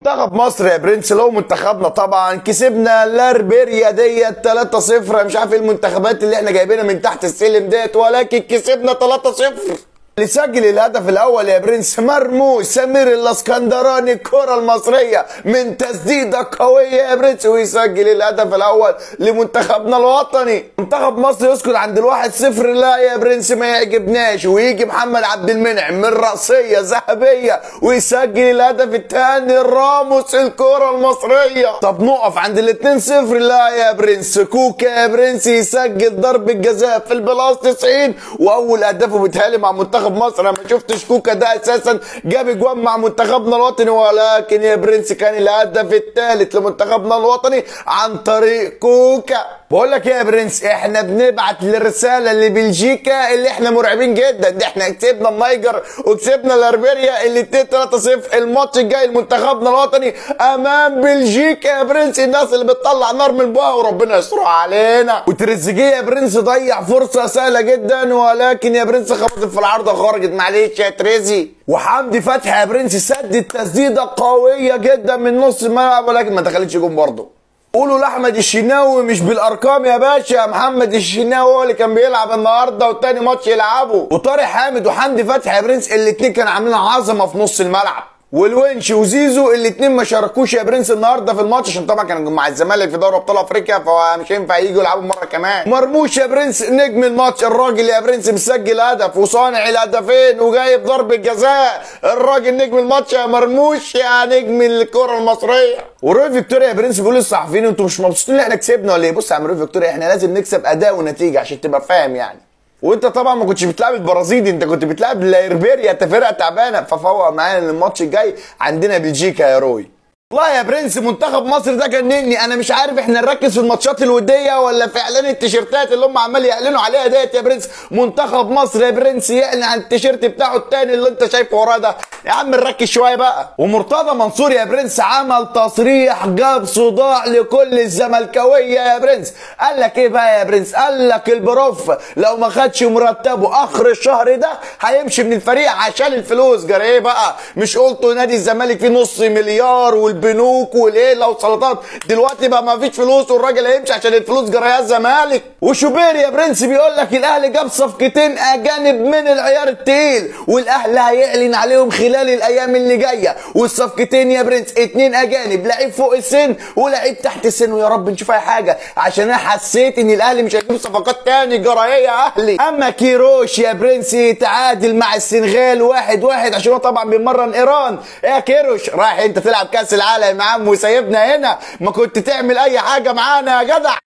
منتخب مصر يا برنس لو منتخبنا طبعا كسبنا لاربيريا ديت 3-0 مش عارف ايه المنتخبات اللي احنا جايبينها من تحت السلم ديت ولكن كسبنا 3-0 اللي سجل الهدف الاول يا برنس مرموش سمير الاسكندراني الكره المصريه من تسديده قويه يا برنس ويسجل الهدف الاول لمنتخبنا الوطني منتخب مصر يسكت عند الواحد صفر لا يا برنس ما يعجبناش ويجي محمد عبد المنعم من راسيه ذهبيه ويسجل الهدف الثاني راموس الكره المصريه طب نقف عند الاتنين صفر لا يا برنس كوكا يا برنس يسجل ضربه جزاء في البلاس 90 واول هدفه بيتهيألي مع منتخب مصر انا ما شفتش كوكا ده اساسا جاب اجوان مع منتخبنا الوطني ولكن يا برنس كان الهدف الثالث لمنتخبنا الوطني عن طريق كوكا بقول لك ايه يا برنس احنا بنبعت الرساله لبلجيكا اللي احنا مرعبين جدا ده احنا كسبنا النيجر وكسبنا لاربيريا اللي 2 3 0 الماتش الجاي لمنتخبنا الوطني امام بلجيكا يا برنس الناس اللي بتطلع نار من بوها وربنا يسترها علينا وتريزيجيه يا برنس ضيع فرصه سهله جدا ولكن يا برنس خبطت في العارضه خرجت معلش يا تريزي وحمدي فتحي يا برنس سدد تسديده قويه جدا من نص الملعب ولكن ما دخلتش جون برضه قولوا لاحمد الشناوي مش بالارقام يا باشا محمد الشناوي هو اللي كان بيلعب النهارده والتاني ماتش يلعبه وطارق حامد وحمدي فتحي يا برنس الاتنين كانوا عاملين عظمه في نص الملعب والونش وزيزو الاتنين ما شاركوش يا برنس النهارده في الماتش عشان طبعا كانوا مع الزمالك في دوري ابطال افريقيا فمش هينفع يجوا يلعبوا مره كمان مرموش يا برنس نجم الماتش الراجل يا برنس مسجل هدف وصانع الهدفين وجايب ضربه جزاء الراجل نجم الماتش يا مرموش يا نجم الكره المصريه وروي فيكتوريا يا برنس بيقول للصحفيين انتوا مش مبسوطين ان احنا كسبنا ولا ايه بص يا عم روي فيكتوريا احنا لازم نكسب اداء ونتيجه عشان تبقى فاهم يعني وانت طبعا ما كنتش بتلعب البرازيل انت كنت بتلعب ليربيريا انت فرقه تعبانه ففوق معانا ان الماتش الجاي عندنا بلجيكا يا روي والله يا برنس منتخب مصر ده جنني انا مش عارف احنا نركز في الماتشات الوديه ولا في اعلان التيشيرتات اللي هم عمال يعلنوا عليها ديت يا برنس منتخب مصر يا برنس يعلن عن التيشيرت بتاعه التاني اللي انت شايفه وراه ده يا عم نركز شويه بقى ومرتضى منصور يا برنس عمل تصريح جاب صداع لكل الزملكاويه يا برنس قال لك ايه بقى يا برنس قال لك البروف لو ما خدش مرتبه اخر الشهر ده هيمشي من الفريق عشان الفلوس جرى ايه بقى مش قلتوا نادي الزمالك فيه نص مليار والبنوك والليله وسلطات دلوقتي بقى ما فيش فلوس والراجل هيمشي عشان الفلوس جرى الزمالك وشوبير يا برنس بيقول لك الاهلي جاب صفقتين اجانب من العيار التقيل والاهلي هيعلن عليهم خلال الايام اللي جايه والصفقتين يا برنس اتنين اجانب لعيب فوق السن ولعيب تحت السن ويا رب نشوف اي حاجه عشان انا حسيت ان الاهلي مش هيجيب صفقات تاني جرى ايه يا اهلي اما كيروش يا برنس تعادل مع السنغال واحد واحد عشان هو طبعا بيمرن ايران يا كيروش رايح انت تلعب كاس العالم يا عم وسايبنا هنا ما كنت تعمل اي حاجه معانا يا جدع